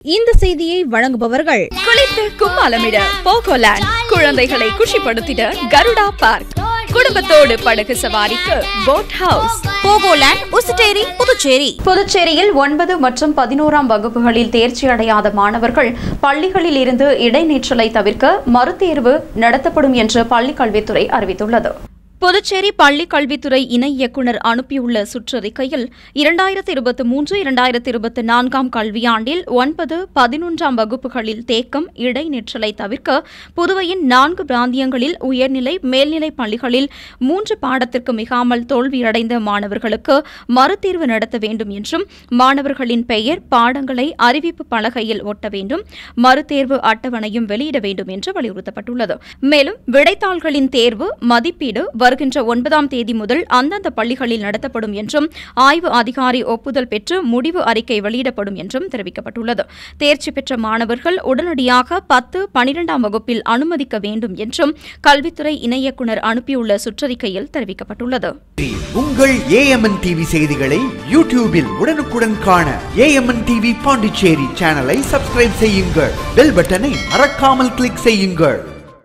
இந்த செய்தியை வழங்குபவர்கள் குளித்து கும்மாலமிட போகோலேண்ட் குழந்தைகளை குஷிப்படுத்திட கருடா பார்க் குடும்பத்தோடு படகு சவாரிக்கு போட் ஹவுஸ் போகோலேண்ட் உசுட்டேரி புதுச்சேரி புதுச்சேரியில் ஒன்பது மற்றும் பதினோராம் வகுப்புகளில் தேர்ச்சி அடையாத மாணவர்கள் பள்ளிகளில் இருந்து இடைநிற்றலை தவிர்க்க மறுதேர்வு நடத்தப்படும் என்று பள்ளிக் கல்வித்துறை அறிவித்துள்ளது புதுச்சேரி பள்ளிக் கல்வித்துறை இணை இயக்குநர் அனுப்பியுள்ள சுற்றறிக்கையில் இரண்டாயிரத்தி இருபத்தி மூன்று இரண்டாயிரத்தி இருபத்தி நான்காம் கல்வியாண்டில் ஒன்பது பதினொன்றாம் வகுப்புகளில் தேக்கம் இடைநிற்றலை தவிர்க்க புதுவையின் நான்கு பிராந்தியங்களில் உயர்நிலை மேல்நிலை பள்ளிகளில் மூன்று பாடத்திற்கு மிகாமல் தோல்வியடைந்த மாணவர்களுக்கு மறுதேர்வு நடத்த வேண்டும் என்றும் மாணவர்களின் பெயர் பாடங்களை அறிவிப்பு பலகையில் ஒட்ட வேண்டும் மறுதேர்வு அட்டவணையும் வெளியிட வேண்டும் என்று வலியுறுத்தப்பட்டுள்ளது மேலும் விடைத்தாள்களின் தேர்வு மதிப்பீடு வருகின்ற ஒன்பதாம் தேதி முதல் அந்தந்த பள்ளிகளில் நடத்தப்படும் என்றும் ஆய்வு அதிகாரி ஒப்புதல் பெற்று முடிவு அறிக்கை வெளியிடப்படும் என்றும் தெரிவிக்கப்பட்டுள்ளது தேர்ச்சி பெற்ற மாணவர்கள் உடனடியாக பத்து பனிரெண்டாம் வகுப்பில் அனுமதிக்க வேண்டும் என்றும் கல்வித்துறை இணை இயக்குநர் அனுப்பியுள்ள சுற்றறிக்கையில் தெரிவிக்கப்பட்டுள்ளது உங்கள் ஏஎம்என் டிவி செய்திகளை யூடியூபில் உடனுக்குடன் காண ஏஎம்என் டிவி பாண்டிச்சேரி சேனலை சப்ஸ்கிரைப் செய்யுங்கள் பெல் பட்டனை மறக்காமல் கிளிக் செய்யுங்கள்